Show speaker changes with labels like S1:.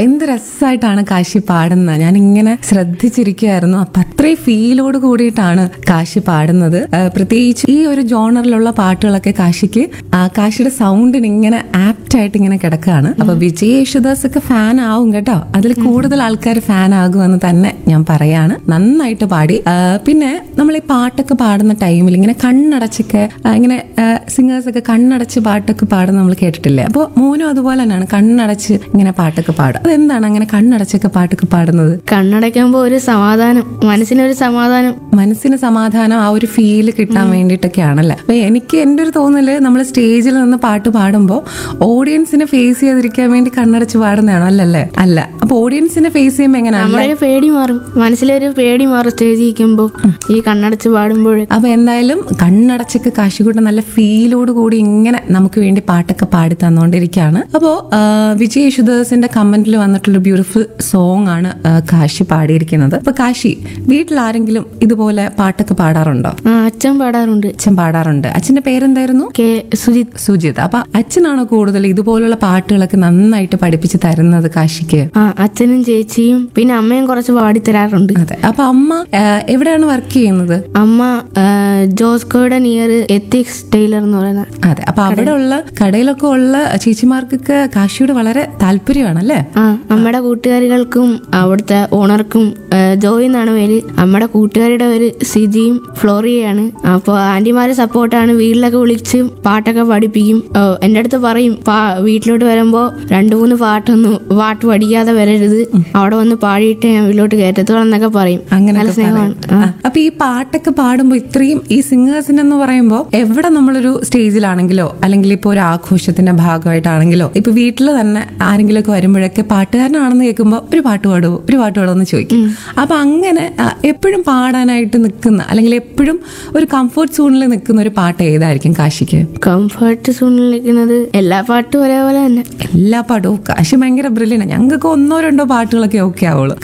S1: എന്ത് രസമായിട്ടാണ് കാശി പാടുന്നത് ഞാൻ ഇങ്ങനെ ശ്രദ്ധിച്ചിരിക്കുകയായിരുന്നു അപ്പൊ അത്രയും ഫീലോട് കൂടിയിട്ടാണ് കാശി പാടുന്നത് ആ, പ്രത്യേകിച്ച് ഈ ഒരു ജോണറിലുള്ള പാട്ടുകളൊക്കെ കാശിക്ക് ആ, കാശിയുടെ സൗണ്ടിന് ഇങ്ങനെ ആപ്റ്റ് ആയിട്ട് ഇങ്ങനെ കിടക്കുകയാണ് അപ്പൊ വിജയ് യേശുദാസ് ഒക്കെ ഫാൻ ആവും കേട്ടോ അതിൽ കൂടുതൽ ആൾക്കാർ ഫാൻ ആകുമെന്ന് തന്നെ ഞാൻ പറയാണ് നന്നായിട്ട് പാടി ആ, പിന്നെ നമ്മൾ ഈ പാട്ടൊക്കെ പാടുന്ന ടൈമിൽ ഇങ്ങനെ കണ്ണടച്ചൊക്കെ ആ, ഇങ്ങനെ സിംഗേഴ്സ് ഒക്കെ കണ്ണടച്ച് പാട്ടൊക്കെ പാടുന്ന നമ്മൾ കേട്ടിട്ടില്ലേ അപ്പോൾ മോനും അതുപോലെ തന്നെയാണ് കണ്ണടച്ച് ഇങ്ങനെ പാട്ടൊക്കെ പാടും അതെന്താണ് അങ്ങനെ കണ്ണടച്ചൊക്കെ പാട്ടൊക്കെ പാടുന്നത്
S2: കണ്ണടയ്ക്കുമ്പോൾ ഒരു സമാധാനം മനസ്സിനൊരു സമാധാനം
S1: മനസ്സിന് സമാധാനം ആ ഒരു ഫീല് കിട്ടാൻ വേണ്ടിയിട്ടൊക്കെ ആണല്ലേ അപ്പൊ എനിക്ക് എൻ്റെ ഒരു തോന്നല് നമ്മൾ സ്റ്റേജിൽ നിന്ന് പാട്ട് പാടുമ്പോൾ ഓഡിയൻസിനെ ഫേസ് ചെയ്തിരിക്കാൻ വേണ്ടി കണ്ണടച്ച് പാടുന്നതാണോ അല്ലല്ലേ അല്ല അപ്പൊ ഓഡിയൻസിനെ ഫേസ് ചെയ്യുമ്പോൾ എങ്ങനെയാണ്
S2: നമ്മളൊരു പേടി മാറും മനസ്സിലൊരു പേടി മാറും സ്റ്റേജിൽ ഇരിക്കുമ്പോൾ ഈ കണ്ണടച്ച് പാടുമ്പോൾ
S1: അപ്പൊ എന്തായാലും കണ്ണടച്ചൊക്കെ കാശിക്കൂട്ട നല്ല ഫീലോട് കൂടി ഇങ്ങനെ നമുക്ക് വേണ്ടി പാട്ടൊക്കെ പാടി തന്നുകൊണ്ടിരിക്കുകയാണ് അപ്പോ ആ, വിജയ് യേശുദാസിന്റെ കമന്റിൽ വന്നിട്ടുള്ള ബ്യൂട്ടിഫുൾ സോങ് ആണ് ആ, കാശി പാടിയിരിക്കുന്നത് അപ്പൊ കാശി വീട്ടിൽ ആരെങ്കിലും ഇതുപോലെ പാട്ടൊക്കെ പാടാറുണ്ടോ
S2: ആ അച്ഛൻ പാടാറുണ്ട്
S1: അച്ഛൻ പാടാറുണ്ട് അച്ഛന്റെ പേരെന്തായിരുന്നു
S2: കെ സുജിത്
S1: സുജിത് അപ്പൊ അച്ഛനാണോ കൂടുതൽ ഇതുപോലുള്ള പാട്ടുകളൊക്കെ നന്നായിട്ട് പഠിപ്പിച്ച് തരുന്നത് കാശിക്ക്
S2: ആ അച്ഛനും ചേച്ചിയും പിന്നെ അമ്മയും കുറച്ച് പാടിത്തരാറുണ്ട്
S1: അതെ അപ്പൊ അമ്മ ആ, എവിടെയാണ് വർക്ക് ചെയ്യുന്നത്
S2: അമ്മ ആ, ജോസ്കോയുടെ നിയർ എത്തിക്സ് ടൈലർ എന്ന് പറയുന്ന
S1: അതെ അപ്പൊ അവിടെ ഉള്ള കടയിലൊക്കെ ഉള്ള ചേച്ചിമാർക്കൊക്കെ കാശിയോട് വളരെ താല്പര്യമാണല്ലേ
S2: ആ നമ്മുടെ കൂട്ടുകാരികൾക്കും അവിടുത്തെ ഓണർക്കും ആ, ജോയ് എന്നാണ് പേര് നമ്മുടെ കൂട്ടുകാരുടെ പേര് സിജിയും ഫ്ലോറിയയാണ് അപ്പോൾ ആന്റിമാരെ സപ്പോർട്ടാണ് വീട്ടിലൊക്കെ വിളിച്ച് പാട്ടൊക്കെ പഠിപ്പിക്കും ഓ, എൻ്റെ അടുത്ത് പറയും പാ വീട്ടിലോട്ട് വരുമ്പോൾ രണ്ട് മൂന്ന് പാട്ടൊന്നും പാട്ട് പഠിക്കാതെ വരരുത് അവിടെ വന്ന് പാടിയിട്ട് ഞാൻ വീട്ടിലോട്ട് കയറ്റത്തോളം എന്നൊക്കെ പറയും
S1: അങ്ങനെ
S2: നല്ല സ്നേഹമാണ് ആ.
S1: അപ്പൊ ഈ പാട്ടൊക്കെ പാടുമ്പോ ഇത്രയും ഈ സിംഗേഴ്സിന് എന്ന് പറയുമ്പോ എവിടെ നമ്മളൊരു സ്റ്റേജിലാണെങ്കിലോ അല്ലെങ്കിൽ ഇപ്പൊ ഒരു ആഘോഷത്തിന്റെ ഭാഗമായിട്ടാണെങ്കിലോ ഇപ്പൊ വീട്ടിൽ തന്നെ ആരെങ്കിലും ഒക്കെ വരുമ്പോഴൊക്കെ പാട്ടുകാരനാണെന്ന് കേൾക്കുമ്പോ ഒരു പാട്ട് പാടുവോ ഒരു പാട്ട് പാടുമോ എന്ന് ചോദിക്കും അപ്പൊ അങ്ങനെ ആ, എപ്പോഴും പാടാനായിട്ട് നിൽക്കുന്ന അല്ലെങ്കിൽ എപ്പോഴും ഒരു കംഫർട്ട് സോണിൽ നിൽക്കുന്ന ഒരു പാട്ട് ഏതായിരിക്കും കാശിക്ക്
S2: കംഫർട്ട് സോണിൽ നിൽക്കുന്നത് എല്ലാ പാട്ടും ഒരേപോലെ തന്നെ
S1: എല്ലാ പാട്ടും കാശി ഭയങ്കര ബ്രില്യൻ്റ് ഞങ്ങൾക്ക് ഒന്നോ രണ്ടോ പാട്ടുകളൊക്കെ ഓക്കെ ആവുള്ളൂ